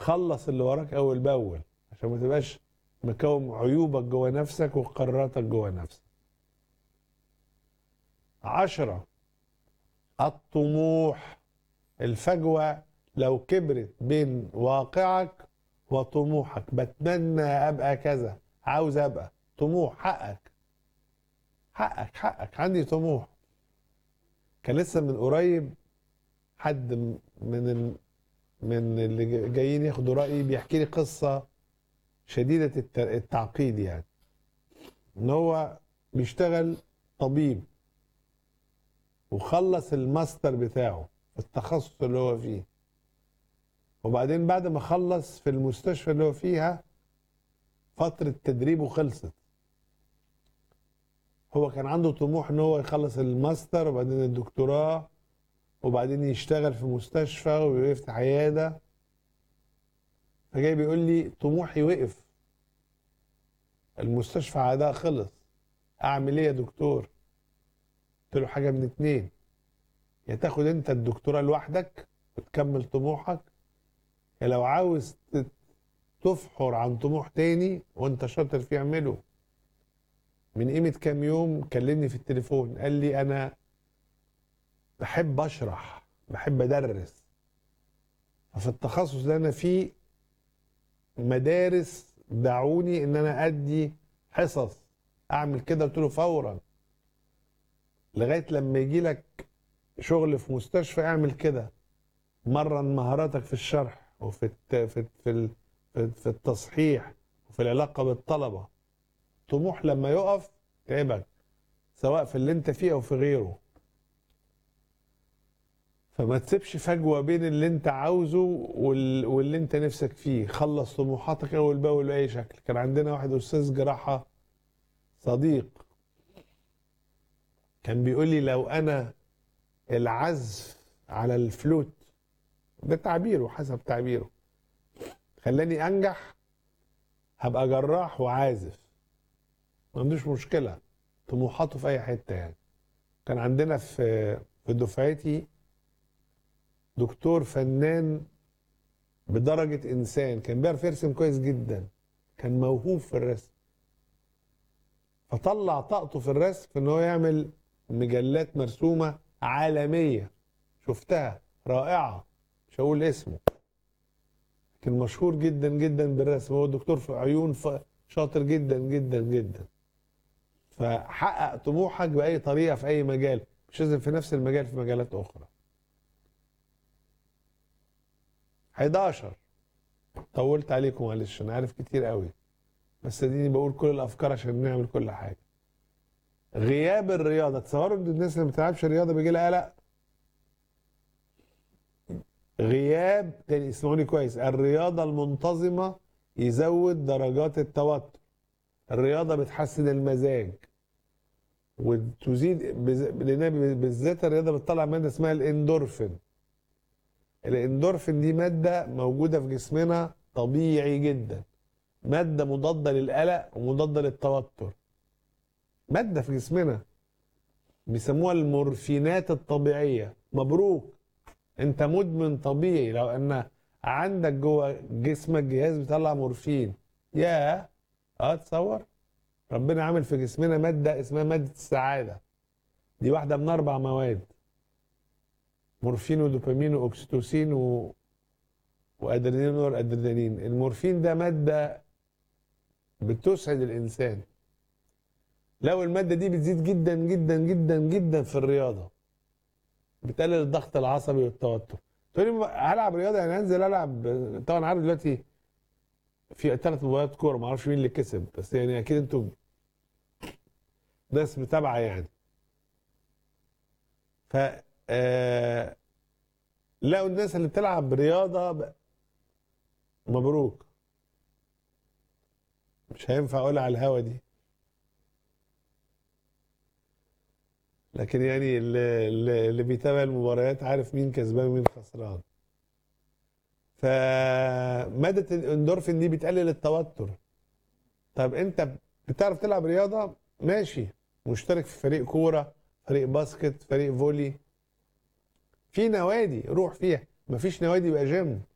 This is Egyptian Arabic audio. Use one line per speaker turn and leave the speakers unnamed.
خلص اللي وراك اول باول عشان ما تبقاش مكون عيوبك جوه نفسك وقراراتك جوه نفسك عشرة الطموح الفجوة لو كبرت بين واقعك وطموحك بتمنى ابقى كذا عاوز ابقى طموح حقك حقك حقك عندي طموح كان لسه من قريب حد م- من ال... من اللي ج- جايين ياخدوا رأيي بيحكي لي قصة شديدة الت- التعقيد يعني ان هو بيشتغل طبيب وخلص الماستر بتاعه في التخصص اللي هو فيه وبعدين بعد ما خلص في المستشفى اللي هو فيها فترة تدريبه خلصت هو كان عنده طموح ان هو يخلص الماستر وبعدين الدكتوراه وبعدين يشتغل في مستشفى ويفتح عيادة فجاي بيقول لي طموحي وقف المستشفى عادها خلص اعمل ايه يا دكتور قلت له حاجة من اتنين يا تاخد انت الدكتوراه لوحدك وتكمل طموحك يا لو عاوز ت- تفحر عن طموح تاني وانت شاطر فيه اعمله من قيمة كام يوم كلمني في التليفون قال لي انا بحب اشرح بحب ادرس ففي التخصص اللي انا فيه مدارس دعوني ان انا ادي حصص اعمل كده قلت له فورا لغايه لما يجي لك شغل في مستشفى اعمل كده مرن مهاراتك في الشرح وفي الت... في في ال- في في التصحيح وفي العلاقه بالطلبه طموح لما يقف تعبك سواء في اللي انت فيه او في غيره فما تسيبش فجوه بين اللي انت عاوزه وال... واللي انت نفسك فيه خلص طموحاتك اول باول باي شكل كان عندنا واحد استاذ جراحه صديق كان بيقول لي لو انا العزف على الفلوت ده تعبيره حسب تعبيره خلاني انجح هبقى جراح وعازف ما عندوش مشكله طموحاته في اي حته يعني كان عندنا في في دفعتي دكتور فنان بدرجة إنسان كان بيعرف يرسم كويس جدا كان موهوب في الرسم فطلع طاقته في الرسم في إن هو يعمل مجلات مرسومة عالمية شفتها رائعة مش هقول اسمه لكن مشهور جدا جدا بالرسم هو دكتور في عيون ف- شاطر جدا جدا جدا فحقق طموحك بأي طريقة في أي مجال مش لازم في نفس المجال في مجالات أخرى 11 طولت عليكم معلش انا عارف كتير قوي بس اديني بقول كل الافكار عشان نعمل كل حاجه غياب الرياضه تصوروا ان الناس اللي ما بتلعبش رياضه بيجي لها قلق غياب تاني اسمعوني كويس الرياضه المنتظمه يزود درجات التوتر الرياضه بتحسن المزاج وتزيد بز- لأنها بالذات الرياضه بتطلع ماده اسمها الاندورفين الاندورفين دي مادة موجودة في جسمنا طبيعي جدا مادة مضادة للقلق ومضادة للتوتر مادة في جسمنا بيسموها المورفينات الطبيعية مبروك انت مدمن طبيعي لو ان عندك جوه جسمك جهاز بيطلع مورفين يا اه تصور ربنا عامل في جسمنا مادة اسمها مادة السعادة دي واحدة من أربع مواد مورفين ودوبامين واكسيتوسين و... وادرينالين والادرينالين المورفين ده ماده بتسعد الانسان لو الماده دي بتزيد جدا جدا جدا جدا في الرياضه بتقلل الضغط العصبي والتوتر تقول لي هلعب رياضه يعني هنزل العب طبعا عارف دلوقتي في ثلاث مباريات كوره ما اعرفش مين اللي كسب بس يعني اكيد انتوا ناس متابعه يعني ف آه، لقوا الناس اللي بتلعب رياضة ب- مبروك مش هينفع اقولها على الهوا دي لكن يعني اللي, اللي اللي بيتابع المباريات عارف مين كسبان ومين خسران فمادة الاندورفين دي بتقلل التوتر طب انت بتعرف تلعب رياضة ماشي مشترك في فريق كورة فريق باسكت فريق فولي في نوادي روح فيها مفيش نوادي يبقى جيم